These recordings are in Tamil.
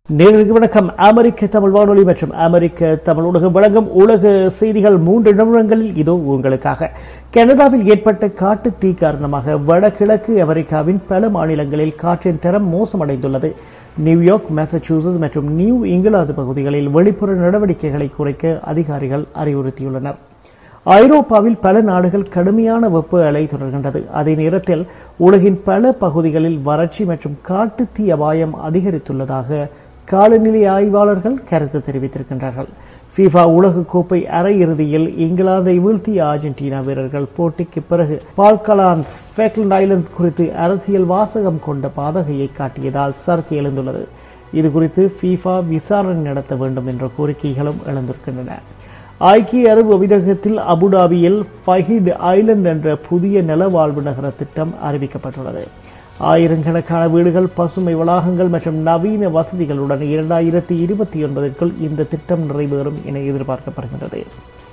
நேர்களுக்கு வணக்கம் அமெரிக்க தமிழ் வானொலி மற்றும் அமெரிக்க தமிழ் ஊடகம் வழங்கும் உலக செய்திகள் மூன்று நிமிடங்களில் இதோ உங்களுக்காக கனடாவில் ஏற்பட்ட காட்டு தீ காரணமாக வடகிழக்கு அமெரிக்காவின் பல மாநிலங்களில் காற்றின் தரம் மோசமடைந்துள்ளது நியூயார்க் மாசச்சூசஸ் மற்றும் நியூ இங்கிலாந்து பகுதிகளில் வெளிப்புற நடவடிக்கைகளை குறைக்க அதிகாரிகள் அறிவுறுத்தியுள்ளனர் ஐரோப்பாவில் பல நாடுகள் கடுமையான வெப்ப அலை தொடர்கின்றது அதே நேரத்தில் உலகின் பல பகுதிகளில் வறட்சி மற்றும் காட்டுத்தீ அபாயம் அதிகரித்துள்ளதாக காலநிலை ஆய்வாளர்கள் கருத்து தெரிவித்திருக்கின்றார்கள் ஃபீஃபா உலகக்கோப்பை அரையிறுதியில் இங்கிலாந்தை வீழ்த்திய அர்ஜென்டினா வீரர்கள் போட்டிக்கு பிறகு பால்கலான்ஸ் ஃபேக்லண்ட் ஐலண்ட்ஸ் குறித்து அரசியல் வாசகம் கொண்ட பாதகையை காட்டியதால் சர்ச்சை எழுந்துள்ளது இது குறித்து ஃபீஃபா விசாரணை நடத்த வேண்டும் என்ற கோரிக்கைகளும் எழுந்திருக்கின்றன ஐக்கிய அரபு அமீரகத்தில் அபுதாபியில் ஃபஹிட் ஐலண்ட் என்ற புதிய நிலவாழ்வு நகர திட்டம் அறிவிக்கப்பட்டுள்ளது ஆயிரக்கணக்கான வீடுகள் பசுமை வளாகங்கள் மற்றும் நவீன வசதிகளுடன் இரண்டாயிரத்தி இருபத்தி ஒன்பதற்குள் இந்த திட்டம் நிறைவேறும் என எதிர்பார்க்கப்படுகின்றது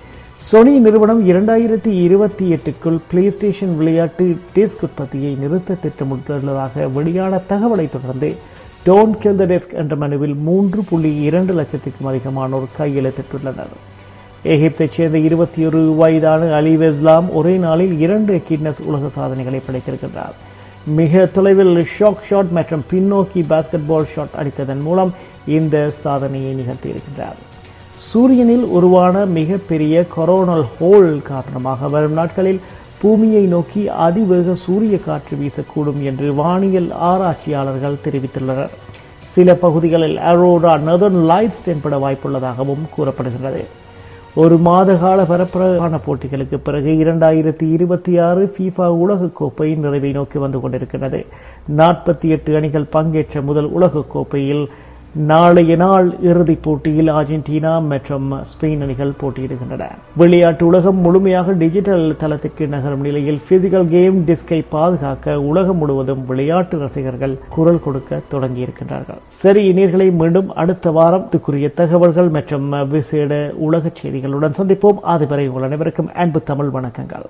சொனி நிறுவனம் இரண்டாயிரத்தி இருபத்தி எட்டுக்குள் பிளே ஸ்டேஷன் விளையாட்டு டிஸ்க் உற்பத்தியை நிறுத்த திட்டமிட்டுள்ளதாக வெளியான தகவலை தொடர்ந்து டோன் கில் த டெஸ்க் என்ற மனுவில் மூன்று புள்ளி இரண்டு லட்சத்திற்கும் அதிகமானோர் கையெழுத்திட்டுள்ளனர் எகிப்தைச் சேர்ந்த இருபத்தி ஒரு வயதான அலி வெஸ்லாம் ஒரே நாளில் இரண்டு கிட்னஸ் உலக சாதனைகளை படைத்திருக்கின்றார் மிக தொலைவில் ஷாக் ஷாட் மற்றும் பின்னோக்கி பாஸ்கெட் பால் ஷாட் அடித்ததன் மூலம் இந்த சாதனையை நிகழ்த்தியிருக்கின்றார் சூரியனில் உருவான மிகப்பெரிய கொரோனல் ஹோல் காரணமாக வரும் நாட்களில் பூமியை நோக்கி அதிவேக சூரிய காற்று வீசக்கூடும் என்று வானியல் ஆராய்ச்சியாளர்கள் தெரிவித்துள்ளனர் சில பகுதிகளில் அரோரா நெதர்ன் லைட்ஸ் தென்பட வாய்ப்புள்ளதாகவும் கூறப்படுகின்றது ஒரு மாத கால பரப்பரப்பான போட்டிகளுக்கு பிறகு இரண்டாயிரத்தி இருபத்தி ஆறு ஃபீஃபா உலகக்கோப்பை நிறைவை நோக்கி வந்து கொண்டிருக்கிறது நாற்பத்தி எட்டு அணிகள் பங்கேற்ற முதல் உலகக்கோப்பையில் நாளைய நாள் இறுதிப் போட்டியில் அர்ஜென்டினா மற்றும் ஸ்பெயின் அணிகள் போட்டியிடுகின்றன விளையாட்டு உலகம் முழுமையாக டிஜிட்டல் தளத்திற்கு நகரும் நிலையில் பிசிக்கல் கேம் டிஸ்கை பாதுகாக்க உலகம் முழுவதும் விளையாட்டு ரசிகர்கள் குரல் கொடுக்க தொடங்கியிருக்கின்றார்கள் சரி இனியர்களை மீண்டும் அடுத்த வாரத்துக்குரிய தகவல்கள் மற்றும் விசேட உலக செய்திகளுடன் சந்திப்போம் அதுவரை உங்கள் அனைவருக்கும் அன்பு தமிழ் வணக்கங்கள்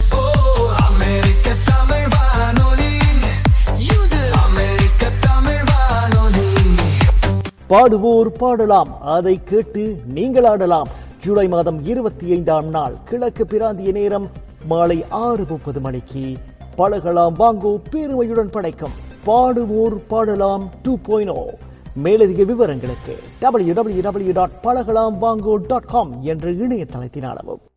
அமெரிக்க தமிழ் வானொலி இது அமெரிக்க தமிழ் வானொலி பாடுவோர் பாடலாம் அதை கேட்டு நீங்கள் ஆடலாம் ஜூலை மாதம் இருபத்தி ஐந்தாம் நாள் கிழக்கு பிராந்திய நேரம் மாலை ஆறு முப்பது மணிக்கு பழகலாம் வாங்கோ பெருமையுடன் படைக்கும் பாடுவோர் பாடலாம் டூ பாயிண்ட் மேலதிக விவரங்களுக்கு டபிள்யூ டபிள்யூ டபிள்யூ டாட் பழகலாம் வாங்கோ டாட் காம் என்ற இணையதளத்தினாலவும்